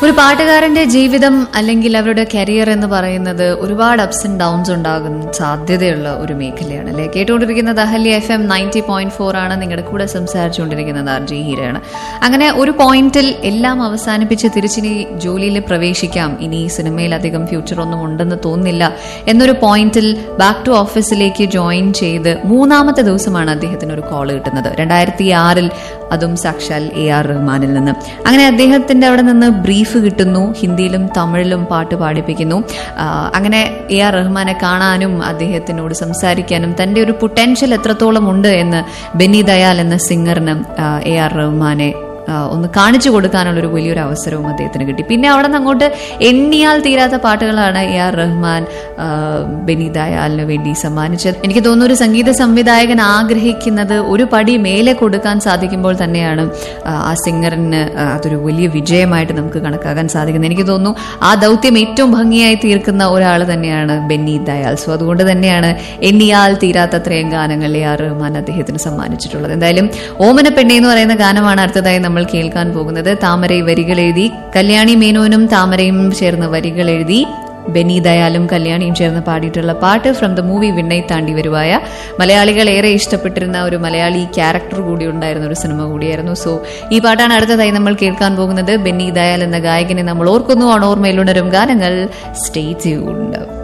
ഒരു പാട്ടുകാരന്റെ ജീവിതം അല്ലെങ്കിൽ അവരുടെ കരിയർ എന്ന് പറയുന്നത് ഒരുപാട് അപ്സ് ആൻഡ് ഡൗൺസ് ഉണ്ടാകുന്ന സാധ്യതയുള്ള ഒരു മേഖലയാണ് അല്ലെ കേട്ടുകൊണ്ടിരിക്കുന്നത് Ahalya F M ninety point four ആണ് നിങ്ങളുടെ കൂടെ സംസാരിച്ചുകൊണ്ടിരിക്കുന്നത് ആർ ജി ഹീരയാണ് അങ്ങനെ ഒരു പോയിന്റിൽ എല്ലാം അവസാനിപ്പിച്ച് തിരിച്ചിനി ജോലിയിൽ പ്രവേശിക്കാം ഇനി സിനിമയിൽ അധികം ഫ്യൂച്ചർ ഒന്നും ഉണ്ടെന്ന് തോന്നുന്നില്ല എന്നൊരു പോയിന്റിൽ ബാക്ക് ടു ഓഫീസിലേക്ക് ജോയിൻ ചെയ്ത് മൂന്നാമത്തെ ദിവസമാണ് അദ്ദേഹത്തിന് ഒരു കോൾ കിട്ടുന്നത് രണ്ടായിരത്തി ആറിൽ അതും സാക്ഷാൽ എ ആർ റഹ്മാനിൽ നിന്ന് അങ്ങനെ അദ്ദേഹത്തിന്റെ അവിടെ നിന്ന് ബ്രീഫ് കിട്ടുന്നു ഹിന്ദിയിലും തമിഴിലും പാട്ട് പാടിപ്പിക്കുന്നു ആ, അങ്ങനെ എ ആർ റഹ്മാനെ കാണാനും അദ്ദേഹത്തിനോട് സംസാരിക്കാനും തന്റെ ഒരു പൊട്ടൻഷ്യൽ എത്രത്തോളം ഉണ്ട് എന്ന് ബെന്നി ദയാൽ എന്ന സിംഗറിന് എ ആർ റഹ്മാനെ ആ, ഒന്ന് കാണിച്ചു കൊടുക്കാനുള്ള ഒരു വലിയൊരു അവസരവും അദ്ദേഹത്തിന് കിട്ടി പിന്നെ അവിടെ നിന്ന് അങ്ങോട്ട് എണ്ണിയാൽ തീരാത്ത പാട്ടുകളാണ് എ ആർ റഹ്മാൻ ആ, ബെനി ദയാലിന് വേണ്ടി സമ്മാനിച്ചത് എനിക്ക് തോന്നുന്നു ഒരു സംഗീത സംവിധായകൻ ആഗ്രഹിക്കുന്നത് ഒരു പടി മേലെ കൊടുക്കാൻ സാധിക്കുമ്പോൾ തന്നെയാണ് ആ, ആ സിംഗറിന് ആ, അതൊരു വലിയ വിജയമായിട്ട് നമുക്ക് കണക്കാക്കാൻ സാധിക്കുന്നത് എനിക്ക് തോന്നുന്നു ആ ദൗത്യം ഏറ്റവും ഭംഗിയായി തീർക്കുന്ന ഒരാൾ തന്നെയാണ് ബെന്നി ദയാൽ സോ അതുകൊണ്ട് തന്നെയാണ് എണ്ണിയാൽ തീരാത്തത്രയും ഗാനങ്ങൾ എ ആർ റഹ്മാൻ അദ്ദേഹത്തിന് സമ്മാനിച്ചിട്ടുള്ളത് എന്തായാലും ഓമന പെണ്ണെ എന്ന് പറയുന്ന ഗാനമാണ് അടുത്തതായി നമ്മൾ കേൾക്കാൻ പോകുന്നത് താമരൈ വരികൾ എഴുതി കല്യാണി മേനോനും താമരയും ചേർന്ന് വരികൾ എഴുതി ബെനി ദയാലും കല്യാണിയും ചേർന്ന് പാടിയിട്ടുള്ള പാട്ട് ഫ്രം ദ മൂവി വിണ്ണൈ താണ്ടി വരുവായ മലയാളികൾ ഏറെ ഇഷ്ടപ്പെട്ടിരുന്ന ഒരു മലയാളി ക്യാരക്ടർ കൂടി ഉണ്ടായിരുന്ന ഒരു സിനിമ കൂടിയായിരുന്നു സോ ഈ പാട്ടാണ് അടുത്തതായി നമ്മൾ കേൾക്കാൻ പോകുന്നത് ബെന്നി ദയാൽ എന്ന ഗായകനെ നമ്മൾ ഓർക്കുന്നു ഓണോർമയിലുണരും ഗാനങ്ങൾ സ്റ്റേ ട്യൂൺഡ്